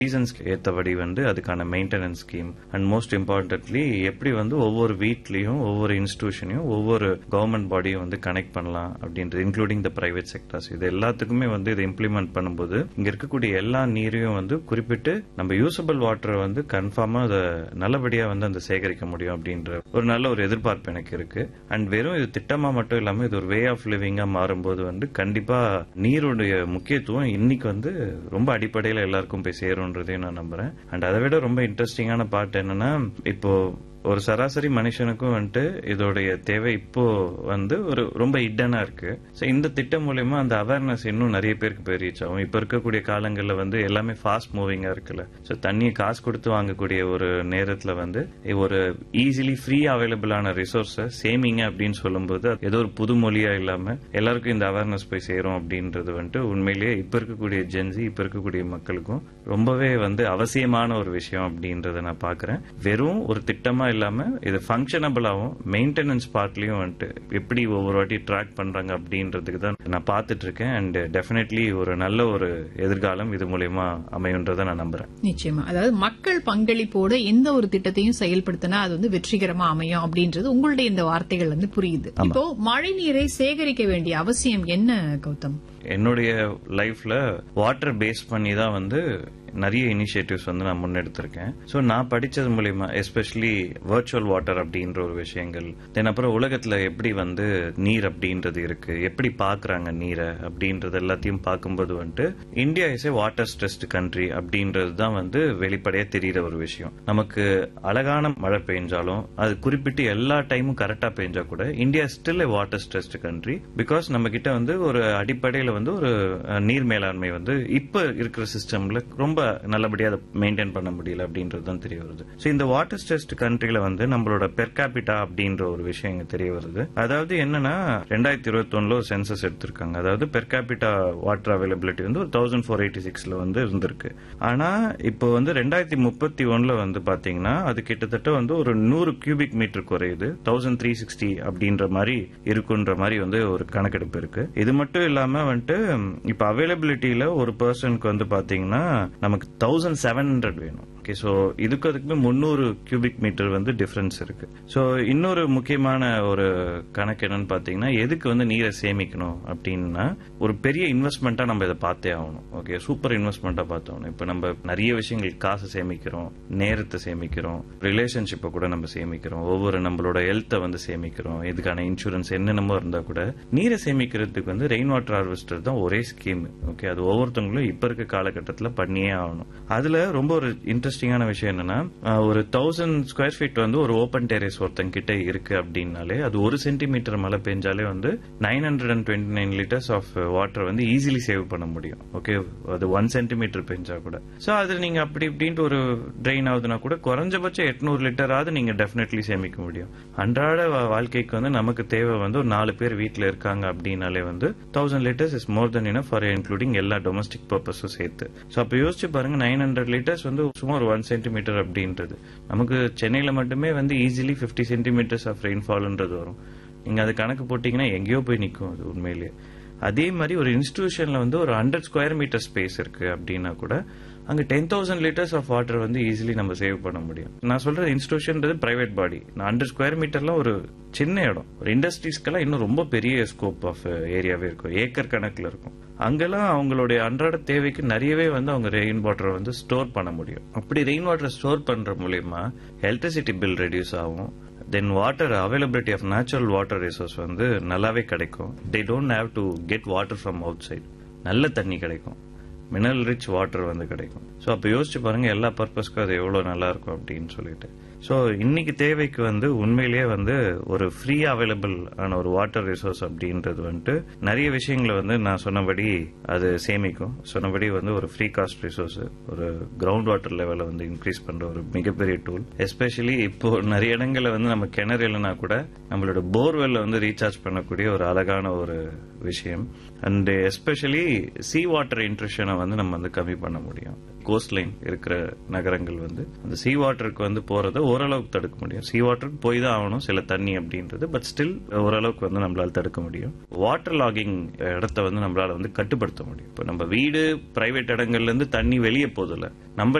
சீசன்ஸ்க்கு ஏற்றபடி வந்து அதுக்கான maintenance scheme and most importantly எப்படி வந்து ஒவ்வொரு வீட்லயும் ஒவ்வொரு இன்ஸ்டிடியூஷனையும் ஒவ்வொரு கவர்மெண்ட் பாடியும் வந்து கனெக்ட் பண்ணலாம் அப்படின்றது இன்க்ளூடிங் த பிரைவேட் செக்டர்ஸ் இது எல்லாத்துக்குமே வந்து இதை இம்ப்ளிமெண்ட் பண்ணும்போது இங்க இருக்கக்கூடிய எல்லா நீரையும் வந்து குறிப்பிட்டு நம்ம யூசபிள் வாட்டரை வந்து கன்ஃபார்மா அதை நல்லபடியா வந்து அந்த சேகரிக்க முடியும் அப்படின்ற ஒரு நல்ல ஒரு எதிர்பார்ப்பு எனக்கு இருக்கு அண்ட் வெறும் இது திட்டமா மட்டும் இல்லாம இது ஒரு வே ஆஃப் லிவிங்கா மாறும்போது வந்து கண்டிப்பா நீருடைய முக்கியத்துவம் இன்னைக்கு வந்து ரொம்ப அடிப்படையில எல்லாருக்கும் போய் சேரும்ன்றதையும் நான் நம்புறேன் அண்ட் அதை விட ரொம்ப இன்ட்ரெஸ்டிங்கான பார்ட் என்னன்னா இப்போ ஒரு சராசரி மனுஷனுக்கும் வந்துட்டு இதோடைய தேவை இப்போ வந்து ஒரு ரொம்ப இடனா இருக்கு ஸோ இந்த திட்டம் மூலயமா அந்த அவேர்னஸ் இன்னும் நிறைய பேருக்கு போய் ரீச் ஆகும் இப்போ இருக்கக்கூடிய காலங்களில் வந்து எல்லாமே ஃபாஸ்ட் மூவிங்கா இருக்குல்ல ஸோ தண்ணியை காசு கொடுத்து வாங்கக்கூடிய ஒரு நேரத்தில் வந்து ஒரு ஈஸிலி ஃப்ரீ அவைலபிளான ரிசோர்ஸை சேமிங்க அப்படின்னு சொல்லும்போது அது ஏதோ ஒரு புது மொழியா இல்லாம எல்லாருக்கும் இந்த அவேர்னஸ் போய் சேரும் அப்படின்றது வந்துட்டு உண்மையிலேயே இப்ப இருக்கக்கூடிய ஜென்சி இப்ப இருக்கக்கூடிய மக்களுக்கும் ரொம்பவே வந்து அவசியமான ஒரு விஷயம் அப்படின்றத நான் பாக்குறேன் வெறும் ஒரு திட்டமா இல்லாம இது ஃபங்க்ஷனபிளாவும் மெயின்டெனன்ஸ் பார்ட்லயும் வந்துட்டு எப்படி ஒவ்வொரு வாட்டி ட்ராக் பண்றாங்க அப்படின்றதுக்கு தான் நான் பார்த்துட்டு இருக்கேன் அண்ட் டெஃபினெட்லி ஒரு நல்ல ஒரு எதிர்காலம் இது மூலயமா அமையுன்றதை நான் நம்புறேன் நிச்சயமா அதாவது மக்கள் பங்களிப்போடு எந்த ஒரு திட்டத்தையும் செயல்படுத்தினா அது வந்து வெற்றிகரமா அமையும் அப்படின்றது உங்களுடைய இந்த வார்த்தைகள் வந்து புரியுது இப்போ மழை நீரை சேகரிக்க வேண்டிய அவசியம் என்ன கௌதம் என்னுடைய லைஃப்ல வாட்டர் பேஸ் பண்ணி தான் வந்து நிறைய இனிஷியேட்டிவ்ஸ் வந்து நான் முன்னெடுத்திருக்கேன் ஸோ நான் படிச்சது மூலியமா எஸ்பெஷலி வர்ச்சுவல் வாட்டர் அப்படின்ற ஒரு விஷயங்கள் தென் அப்புறம் உலகத்துல எப்படி வந்து நீர் அப்படின்றது இருக்கு எப்படி பாக்குறாங்க நீரை அப்படின்றது எல்லாத்தையும் பார்க்கும்போது வந்துட்டு India is a water stressed country அப்படின்றது தான் வந்து வெளிப்படையா தெரியிற ஒரு விஷயம் நமக்கு அழகான மழை பெஞ்சாலும் அது குறிப்பிட்டு எல்லா டைமும் கரெக்டா பெஞ்சா கூட India still a water stressed country because நம்ம கிட்ட வந்து ஒரு அடிப்படையில வந்து ஒரு நீர் மேலாண்மை வந்து இப்ப இருக்கிற சிஸ்டம்ல ரொம்ப நல்லபடியா அதை மெயின்டைன் பண்ண முடியல அப்படின்றது தான் தெரிய வருது ஸோ இந்த வாட்டர் ஸ்ட்ரெஸ்ட் கண்ட்ரில வந்து நம்மளோட பெர்காபிட்டா அப்படின்ற ஒரு விஷயம் இங்க தெரிய வருது அதாவது என்னன்னா ரெண்டாயிரத்தி இருபத்தி ஒண்ணுல ஒரு சென்சஸ் எடுத்திருக்காங்க அதாவது பெர்காபிட்டா வாட்டர் அவைலபிலிட்டி வந்து ஒரு தௌசண்ட் ஃபோர் எயிட்டி சிக்ஸ்ல வந்து இருந்திருக்கு ஆனா இப்போ வந்து ரெண்டாயிரத்தி முப்பத்தி ஒன்னுல வந்து பாத்தீங்கன்னா அது கிட்டத்தட்ட வந்து ஒரு நூறு கியூபிக் மீட்டர் குறையுது தௌசண்ட் த்ரீ சிக்ஸ்டி அப்படின்ற மாதிரி இருக்குன்ற மாதிரி வந்து ஒரு கணக்கெடுப்பு இருக்கு இது மட்டும் இல்லாம வந்துட்டு இப்ப அவைலபிலிட்டியில ஒரு பர்சனுக்கு வந்து பாத்தீங்கன்னா நமக்கு தௌசண்ட் செவன் ஹண்ட்ரட் வேணும் ஓகே ஸோ இதுக்கு அதுக்குமே முந்நூறு கியூபிக் மீட்டர் வந்து டிஃபரன்ஸ் இருக்கு ஸோ இன்னொரு முக்கியமான ஒரு கணக்கு என்னன்னு பார்த்தீங்கன்னா எதுக்கு வந்து நீரை சேமிக்கணும் அப்படின்னா ஒரு பெரிய இன்வெஸ்ட்மெண்ட்டாக நம்ம இதை பார்த்தே ஆகணும் ஓகே சூப்பர் இன்வெஸ்ட்மெண்ட்டாக பார்த்தாகணும் இப்போ நம்ம நிறைய விஷயங்களுக்கு காசு சேமிக்கிறோம் நேரத்தை சேமிக்கிறோம் ரிலேஷன்ஷிப்பை கூட நம்ம சேமிக்கிறோம் ஒவ்வொரு நம்மளோட ஹெல்த்தை வந்து சேமிக்கிறோம் இதுக்கான இன்சூரன்ஸ் என்னென்னமோ இருந்தால் கூட நீரை சேமிக்கிறதுக்கு வந்து ரெயின் வாட்டர் ஹார்வெஸ்டர் தான் ஒரே ஸ்கீம் ஓகே அது ஒவ்வொருத்தவங்களும் இப்போ இருக்க காலகட்டத்தில் பண்ணியே ஆகணும் அதில் ரொம்ப ஒரு இன்ட்ரெஸ்ட் இன்ட்ரெஸ்டிங்கான விஷயம் என்னன்னா ஒரு தௌசண்ட் ஸ்கொயர் ஃபீட் வந்து ஒரு ஓப்பன் டெரேஸ் ஒருத்தங்க கிட்ட இருக்கு அப்படின்னாலே அது ஒரு சென்டிமீட்டர் மழை பெஞ்சாலே வந்து nine hundred and twenty nine litres of water வந்து ஈஸிலி சேவ் பண்ண முடியும் ஓகே அது ஒன் சென்டிமீட்டர் பெஞ்சா கூட ஸோ அது நீங்க அப்படி இப்படின்ட்டு ஒரு ட்ரெயின் ஆகுதுன்னா கூட குறைஞ்சபட்சம் எட்நூறு லிட்டராவது நீங்க டெஃபினெட்லி சேமிக்க முடியும் அன்றாட வாழ்க்கைக்கு வந்து நமக்கு தேவை வந்து ஒரு நாலு பேர் வீட்டில் இருக்காங்க அப்படின்னாலே வந்து thousand litres is more than enough for including எல்லா டொமஸ்டிக் பர்பஸும் சேர்த்து ஸோ அப்போ யோசிச்சு பாருங்க நைன் ஹண்ட்ரட் லிட்டர்ஸ் வந்து சும்மா ஒரு ஒன் சென்டிமீட்டர் அப்படின்றது நமக்கு சென்னையில் மட்டுமே வந்து ஈஸிலி ஃபிஃப்டி சென்டிமீட்டர்ஸ் ஆஃப் ரெயின்ஃபால்ன்றது வரும் நீங்கள் அது கணக்கு போட்டிங்கன்னா எங்கேயோ போய் நிற்கும் அது உண்மையிலேயே அதே மாதிரி ஒரு இன்ஸ்டிடியூஷன்ல வந்து ஒரு ஹண்ட்ரட் ஸ்கொயர் மீட்டர் ஸ்பேஸ் இருக்கு அப்படின்னா கூட அங்க ten thousand litres of water வந்து ஈஸிலி நம்ம சேவ் பண்ண முடியும் நான் சொல்ற இன்ஸ்டிடியூஷன்றது பிரைவேட் பாடி ஹண்ட்ரட் ஸ்கொயர் மீட்டர்லாம் ஒரு சின்ன இடம் ஒரு இண்டஸ்ட்ரீஸ்க்கெல்லாம் இன்னும் ரொம்ப பெரிய ஸ்கோப் ஆஃப் ஏரியாவே இருக்கும் ஏக்கர் கணக்கில் இருக்கும் அங்கெல்லாம் அவங்களுடைய அன்றாட தேவைக்கு நிறையவே வந்து அவங்க ரெயின் வாட்டரை வந்து ஸ்டோர் பண்ண முடியும் அப்படி ரெயின் வாட்டரை ஸ்டோர் பண்ற மூலியமா எலக்ட்ரிசிட்டி பில் ரெடியூஸ் ஆகும் then water availability of natural water resource வந்து நல்லாவே கிடைக்கும் they don't have to get water from outside நல்ல தண்ணி கிடைக்கும் மினரல் ரிச் வாட்டர் வந்து கிடைக்கும் ஸோ அப்போ யோசிச்சு பாருங்க எல்லா பர்பஸ்க்கும் அது எவ்வளோ நல்லா இருக்கும் அப்படின்னு சொல்லிட்டு ஸோ இன்னைக்கு தேவைக்கு வந்து உண்மையிலேயே வந்து ஒரு ஃப்ரீ அவைலபிள் ஆன ஒரு வாட்டர் ரிசோர்ஸ் அப்படின்றது வந்துட்டு நிறைய விஷயங்களை வந்து நான் சொன்னபடி அது சேமிக்கும் சொன்னபடி வந்து ஒரு ஃப்ரீ காஸ்ட் ரிசோர்ஸ் ஒரு கிரவுண்ட் வாட்டர் லெவலை வந்து இன்க்ரீஸ் பண்ற ஒரு மிகப்பெரிய டூல் எஸ்பெஷலி இப்போ நிறைய இடங்கள்ல வந்து நம்ம கிணறு இல்லைனா கூட நம்மளோட போர்வெல்ல வந்து ரீசார்ஜ் பண்ணக்கூடிய ஒரு அழகான ஒரு விஷயம் அண்ட் எஸ்பெஷலி சி வாட்டர் இன்ட்ரூஷனை வந்து நம்ம வந்து கம்மி பண்ண முடியும் கோஸ்ட் லைன் இருக்கிற நகரங்கள் வந்து அந்த சீ வாட்டருக்கு வந்து போறதை ஓரளவுக்கு தடுக்க முடியும் சீ வாட்டருக்கு போய் தான் ஆகணும் சில தண்ணி அப்படின்றது பட் ஸ்டில் ஓரளவுக்கு வந்து நம்மளால தடுக்க முடியும் வாட்டர் லாகிங் இடத்த வந்து நம்மளால வந்து கட்டுப்படுத்த முடியும் இப்போ நம்ம வீடு பிரைவேட் இடங்கள்ல இருந்து தண்ணி வெளியே போதில்ல நம்ம